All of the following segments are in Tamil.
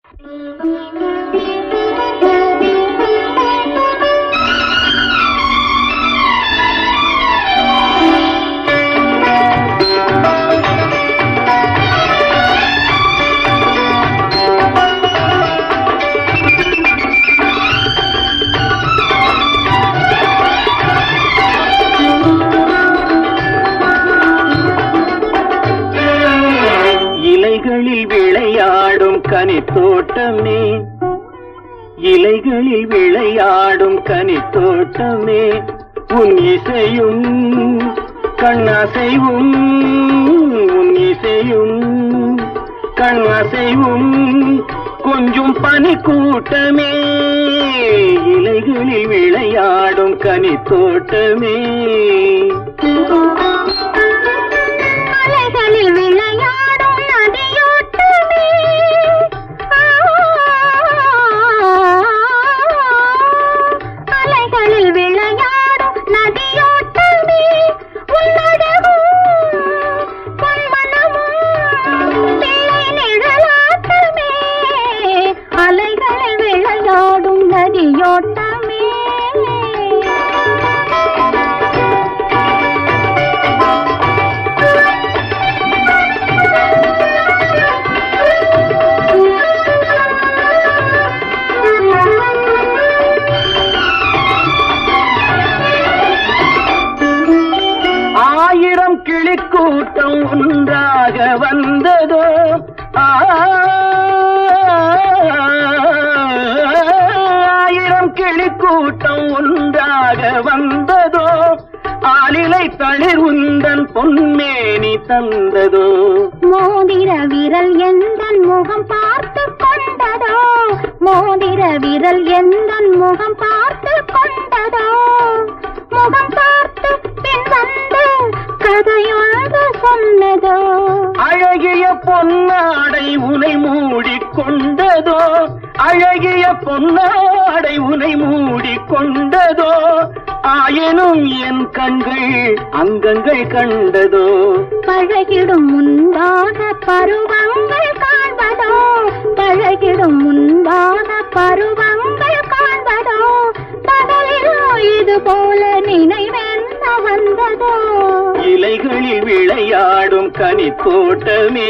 இலைகளில் விளையாடும் கனித்தோட்டமே இலைகளில் விளையாடும் கனித்தோட்டமே உன் இசையும் கண்ணசைவும் உன் இசையும் கண்ணசைவும் கொஞ்சம் பனி கூட்டமே இலைகளில் விளையாடும் கனித்தோட்டமே அலைகளில் விளையாடும் நதியோட்டமே அலைகளில் விளையாடும் நதியோட்டமே உன்னடகும் பொன்மனமும் பிள்ளை நிழலாட்டமே அலைகளில் விளையாடும் நதியோட்டமே ஆயிரம் கிளிக்கூட்டம் ஒன்றாக வந்ததோ ஆயிரம் கிளிக்கூட்டம் ஒன்றாக வந்ததோ ஆளிலை தளிர் உந்தன் பொன்மேனி தந்ததோ மோதிர விரல் எந்தன் முகம் பார்த்து கொண்டதோ மோதிர விரல் எந்தன் முகம் பார்த்து கொண்டதோ முகம் பார்த்து பின் வந்து கதையொன்று சொன்னதோ அழகிய பொன்னாடை உனை மூடிக்கொண்டதோ அழகிய பொன்னாடை உனை மூடிக்கொண்டதோ ஆயினும் என் கண்கள் அங்கங்கள் கண்டதோ பழகிடும் முன்பாக பருவங்கள் காண்பதோ பழகிடும் முன்பாக பருவங்கள் காண்பதோ பகலிலோ இது போல நினைவென்ன வந்ததோ இலைகளில் விளையாடும் கனித்தோட்டமே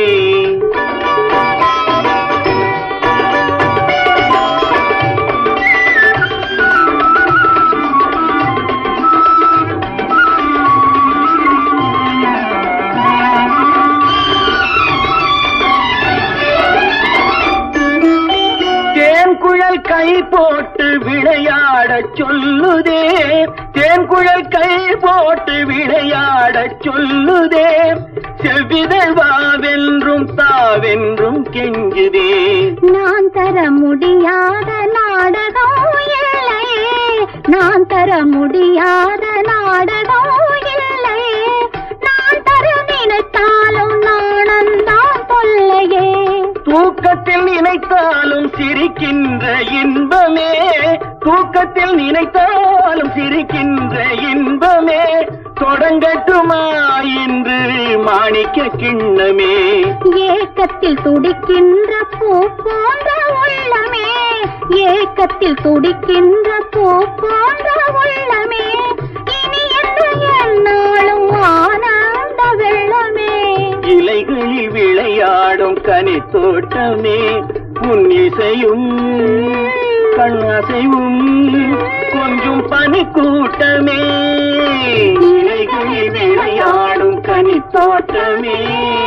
தேன்குழல் கை போட்டு விளையாடச் சொல்லுதே தேன்குழல் கை போட்டு விளையாடச் சொல்லுதே செவ்விதழ் வாவென்றும் தாவென்றும் கெஞ்சுதே நான் தர முடியாத நாடகம் இல்லையே நான் தர முடியாத நாடகம் இல்லையே நான் தர நினைத்தாலும் நாணந்தான் தொல்லையே தூக்கத்தில் நினைத்தாலும் சிரிக்கின்ற இன்பமே தூக்கத்தில் நினைத்தாலும் சிரிக்கின்ற இன்பமே தொடங்கட்டுமா இன்று மாணிக்க கிண்ணமே ஏக்கத்தில் துடிக்கின்ற பூ போன்ற உள்ளமே ஏக்கத்தில் துடிக்கின்ற பூ போன்ற உள்ளமே இனி என்று என்னாலும் ஆனந்த வெள்ளமே இலைகளில் விளையாடும் கனித்தோட்டமே உன் இசையும் கண்ணசைவும் கொஞ்சம் பனி கூட்டமே இலைகளில் விளையாடும் கனித்தோட்டமே